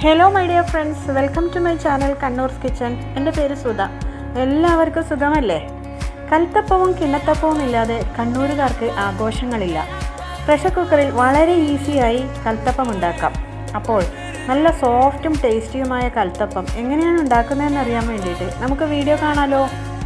hello my dear friends welcome to my channel Kannur's kitchen എൻ്റെ പേര് സുധ എല്ലാവർക്കും സുഖമല്ലേ കൽത്തപ്പവും കിണ്ണത്തപ്പവും ഇല്ലാതെ കണ്ണൂരുകാർക്ക് ആഘോഷങ്ങളില്ല പ്രഷർ കുക്കറിൽ വളരെ ഈസിയായി കൽത്തപ്പം ഉണ്ടാക്കാം അപ്പോൾ നല്ല സോഫ്റ്റും ടേസ്റ്റിയുമായ കൽത്തപ്പം എങ്ങനെയാണ് ഉണ്ടാക്കുന്നതെന്ന് അറിയാൻ വേണ്ടിയിട്ട് നമുക്ക് വീഡിയോ കാണാലോ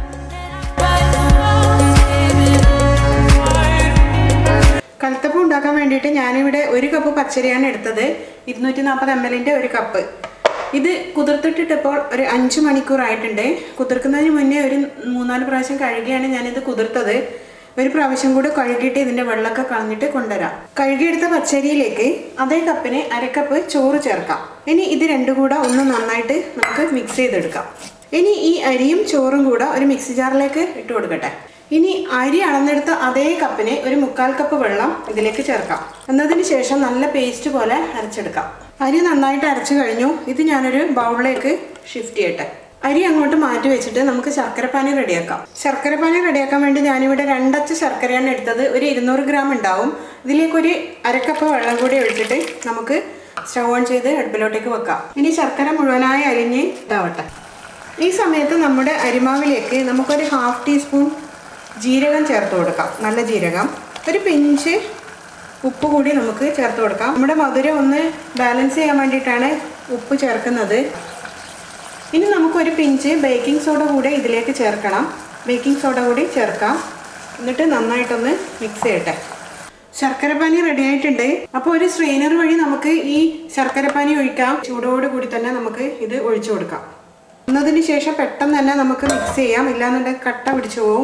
കൽത്തപ്പം ഉണ്ടാക്കാൻ വേണ്ടിയിട്ട് ഞാനിവിടെ ഒരു കപ്പ് പച്ചരിയാണ് എടുത്തത് ഇരുന്നൂറ്റി നാൽപ്പത് എം എല്ലിൻ്റെ ഒരു കപ്പ് ഇത് കുതിർത്തിട്ടിട്ടപ്പോൾ ഒരു അഞ്ച് മണിക്കൂറായിട്ടുണ്ട് കുതിർക്കുന്നതിന് മുന്നേ ഒരു മൂന്നാല് പ്രാവശ്യം കഴുകിയാണ് ഞാനിത് കുതിർത്തത് ഒരു പ്രാവശ്യം കൂടെ കഴുകിയിട്ട് ഇതിൻ്റെ വെള്ളമൊക്കെ കളഞ്ഞിട്ട് കൊണ്ടുവരാം കഴുകിയെടുത്ത പച്ചരിയിലേക്ക് അതേ കപ്പിന് അരക്കപ്പ് ചോറ് ചേർക്കാം ഇനി ഇത് രണ്ടും കൂടെ ഒന്ന് നന്നായിട്ട് നമുക്ക് മിക്സ് ചെയ്തെടുക്കാം ഇനി ഈ അരിയും ചോറും കൂടെ ഒരു മിക്സി ജാറിലേക്ക് ഇട്ട് കൊടുക്കട്ടെ ഇനി അരി അളന്നെടുത്ത അതേ കപ്പിന് ഒരു മുക്കാൽ കപ്പ് വെള്ളം ഇതിലേക്ക് ചേർക്കാം എന്നതിന് ശേഷം നല്ല പേസ്റ്റ് പോലെ അരച്ചെടുക്കാം അരി നന്നായിട്ട് അരച്ചു കഴിഞ്ഞു ഇത് ഞാനൊരു ബൗളിലേക്ക് ഷിഫ്റ്റ് ചെയ്യട്ടെ അരി അങ്ങോട്ട് മാറ്റി വെച്ചിട്ട് നമുക്ക് ശർക്കരപ്പാനി റെഡിയാക്കാം ശർക്കരപ്പാനി റെഡിയാക്കാൻ വേണ്ടി ഞാനിവിടെ രണ്ടച്ച് ശർക്കരയാണ് എടുത്തത് ഒരു ഇരുന്നൂറ് ഗ്രാം ഉണ്ടാവും ഇതിലേക്കൊരു അരക്കപ്പ് വെള്ളം കൂടി ഒഴിച്ചിട്ട് നമുക്ക് സ്റ്റൗ ഓൺ ചെയ്ത് അടുപ്പിലോട്ടേക്ക് വെക്കാം ഇനി ശർക്കര മുഴുവനായി അരിഞ്ഞ് ഇതാവട്ടെ ഈ സമയത്ത് നമ്മുടെ അരിമാവിലേക്ക് നമുക്കൊരു ഹാഫ് ടീസ്പൂൺ ജീരകം ചേർത്ത് കൊടുക്കാം നല്ല ജീരകം ഒരു പിഞ്ച് ഉപ്പ് കൂടി നമുക്ക് ചേർത്ത് കൊടുക്കാം നമ്മുടെ മധുരം ഒന്ന് ബാലൻസ് ചെയ്യാൻ വേണ്ടിയിട്ടാണ് ഉപ്പ് ചേർക്കുന്നത് ഇനി നമുക്കൊരു പിഞ്ച് ബേക്കിംഗ് സോഡ കൂടെ ഇതിലേക്ക് ചേർക്കണം ബേക്കിംഗ് സോഡ കൂടി ചേർക്കാം എന്നിട്ട് നന്നായിട്ടൊന്ന് മിക്സ് ചെയ്യട്ടെ ശർക്കരപ്പാനി റെഡി ആയിട്ടുണ്ട് അപ്പോൾ ഒരു സ്ട്രെയിനർ വഴി നമുക്ക് ഈ ശർക്കരപ്പാനി ഒഴിക്കാം ചൂടോട് കൂടി തന്നെ നമുക്ക് ഇത് ഒഴിച്ചു കൊടുക്കാം എന്നതിന് ശേഷം പെട്ടെന്ന് തന്നെ നമുക്ക് മിക്സ് ചെയ്യാം ഇല്ലാന്നുണ്ടെങ്കിൽ കട്ട പിടിച്ചു പോവും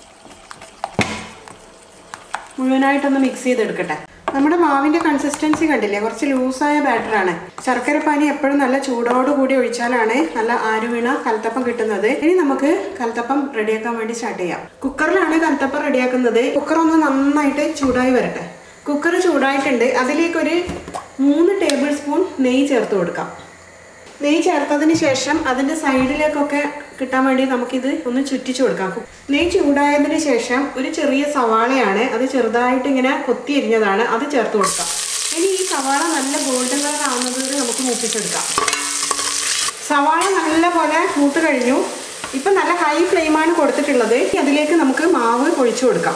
മുഴുവനായിട്ടൊന്ന് മിക്സ് ചെയ്തെടുക്കട്ടെ നമ്മുടെ മാവിൻ്റെ കൺസിസ്റ്റൻസി കണ്ടില്ലേ കുറച്ച് ലൂസായ ബാറ്ററാണ് ശർക്കരപ്പാനി എപ്പോഴും നല്ല ചൂടോട് കൂടി ഒഴിച്ചാലാണ് നല്ല ആരുവീണ കൽത്തപ്പം കിട്ടുന്നത് ഇനി നമുക്ക് കൽത്തപ്പം റെഡിയാക്കാൻ വേണ്ടി സ്റ്റാർട്ട് ചെയ്യാം കുക്കറിലാണ് കൽത്തപ്പം റെഡിയാക്കുന്നത് കുക്കർ ഒന്ന് നന്നായിട്ട് ചൂടായി വരട്ടെ കുക്കർ ചൂടായിട്ടുണ്ട് അതിലേക്കൊരു മൂന്ന് ടേബിൾ സ്പൂൺ നെയ്യ് ചേർത്ത് കൊടുക്കാം നെയ്യ് ചേർത്തതിന് ശേഷം അതിൻ്റെ സൈഡിലേക്കൊക്കെ കിട്ടാൻ വേണ്ടി നമുക്കിത് ഒന്ന് ചുറ്റിച്ചു കൊടുക്കാം നെയ്യ് ചൂടായതിന് ശേഷം ഒരു ചെറിയ സവാളയാണ് അത് ചെറുതായിട്ട് ഇങ്ങനെ കൊത്തി എരിഞ്ഞതാണ് അത് ചേർത്ത് കൊടുക്കാം ഇനി ഈ സവാള നല്ല ഗോൾഡൻ കളർ ആവുന്നത് വരെ നമുക്ക് മൂപ്പിച്ചെടുക്കാം സവാള നല്ല പോലെ മൂത്ത് കഴിഞ്ഞു ഇപ്പം നല്ല ഹൈ ഫ്ലെയിമാണ് കൊടുത്തിട്ടുള്ളത് അതിലേക്ക് നമുക്ക് മാവ് ഒഴിച്ചു കൊടുക്കാം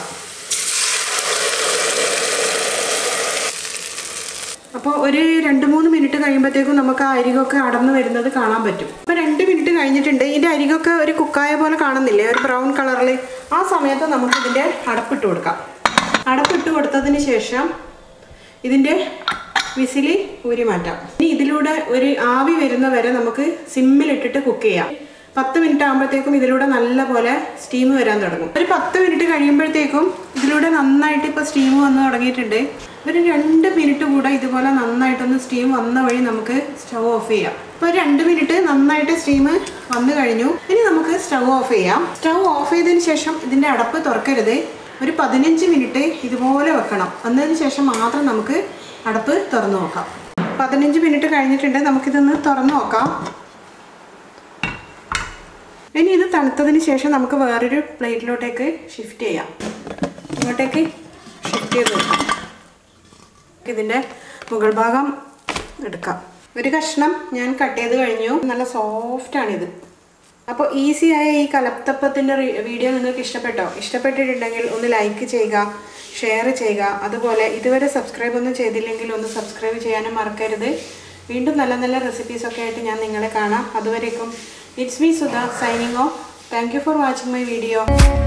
അപ്പോൾ ഒരു രണ്ട് മൂന്ന് മിനിറ്റ് കഴിയുമ്പോഴത്തേക്കും നമുക്ക് ആ അരികൊക്കെ അടർന്നു വരുന്നത് കാണാൻ പറ്റും അപ്പോൾ രണ്ട് മിനിറ്റ് കഴിഞ്ഞിട്ടുണ്ട് ഇതിൻ്റെ അരികൊക്കെ ഒരു കുക്കായ പോലെ കാണുന്നില്ലേ ഒരു ബ്രൗൺ കളറിൽ ആ സമയത്ത് നമുക്ക് ഇതിൻ്റെ അടപ്പിട്ട് കൊടുക്കാം അടപ്പിട്ട് കൊടുത്തതിന് ശേഷം ഇതിൻ്റെ വിസിലി ഊരി മാറ്റാം ഇനി ഇതിലൂടെ ഒരു ആവി വരുന്ന വരെ നമുക്ക് സിമ്മിലിട്ടിട്ട് കുക്ക് ചെയ്യാം പത്ത് മിനിറ്റ് ആകുമ്പോഴത്തേക്കും ഇതിലൂടെ നല്ല പോലെ സ്റ്റീം വരാൻ തുടങ്ങും ഒരു പത്ത് മിനിറ്റ് കഴിയുമ്പോഴത്തേക്കും ഇതിലൂടെ നന്നായിട്ട് ഇപ്പോൾ സ്റ്റീം വന്ന് തുടങ്ങിയിട്ടുണ്ട് ഒരു രണ്ട് മിനിറ്റ് കൂടെ ഇതുപോലെ നന്നായിട്ടൊന്ന് സ്റ്റീം വന്ന വഴി നമുക്ക് സ്റ്റൗ ഓഫ് ചെയ്യാം ഇപ്പോൾ രണ്ട് മിനിറ്റ് നന്നായിട്ട് സ്റ്റീം വന്നു കഴിഞ്ഞു ഇനി നമുക്ക് സ്റ്റൗ ഓഫ് ചെയ്യാം സ്റ്റൗ ഓഫ് ചെയ്തതിന് ശേഷം ഇതിൻ്റെ അടപ്പ് തുറക്കരുത് ഒരു പതിനഞ്ച് മിനിറ്റ് ഇതുപോലെ വെക്കണം എന്നതിന് ശേഷം മാത്രം നമുക്ക് അടപ്പ് തുറന്നു നോക്കാം പതിനഞ്ച് മിനിറ്റ് കഴിഞ്ഞിട്ടുണ്ട് നമുക്കിതൊന്ന് തുറന്നു നോക്കാം ഇനി ഇത് തണുത്തതിന് ശേഷം നമുക്ക് വേറൊരു പ്ലേറ്റിലോട്ടേക്ക് ഷിഫ്റ്റ് ചെയ്യാം ഇങ്ങോട്ടേക്ക് ഷിഫ്റ്റ് ചെയ്ത് വെക്കാം ഇതിൻ്റെ മുകൾ ഭാഗം എടുക്കാം ഒരു കഷ്ണം ഞാൻ കട്ട് ചെയ്ത് കഴിഞ്ഞു നല്ല സോഫ്റ്റാണിത് അപ്പോൾ ഈസിയായ ഈ കലത്തപ്പത്തിൻ്റെ വീഡിയോ നിങ്ങൾക്ക് ഇഷ്ടപ്പെട്ടോ ഇഷ്ടപ്പെട്ടിട്ടുണ്ടെങ്കിൽ ഒന്ന് ലൈക്ക് ചെയ്യുക ഷെയർ ചെയ്യുക അതുപോലെ ഇതുവരെ സബ്സ്ക്രൈബ് ഒന്നും ചെയ്തില്ലെങ്കിൽ ഒന്ന് സബ്സ്ക്രൈബ് ചെയ്യാനും മറക്കരുത് വീണ്ടും നല്ല നല്ല റെസിപ്പീസൊക്കെ ആയിട്ട് ഞാൻ നിങ്ങളെ കാണാം അതുവരേക്കും it's me Sudha signing off thank you for watching my video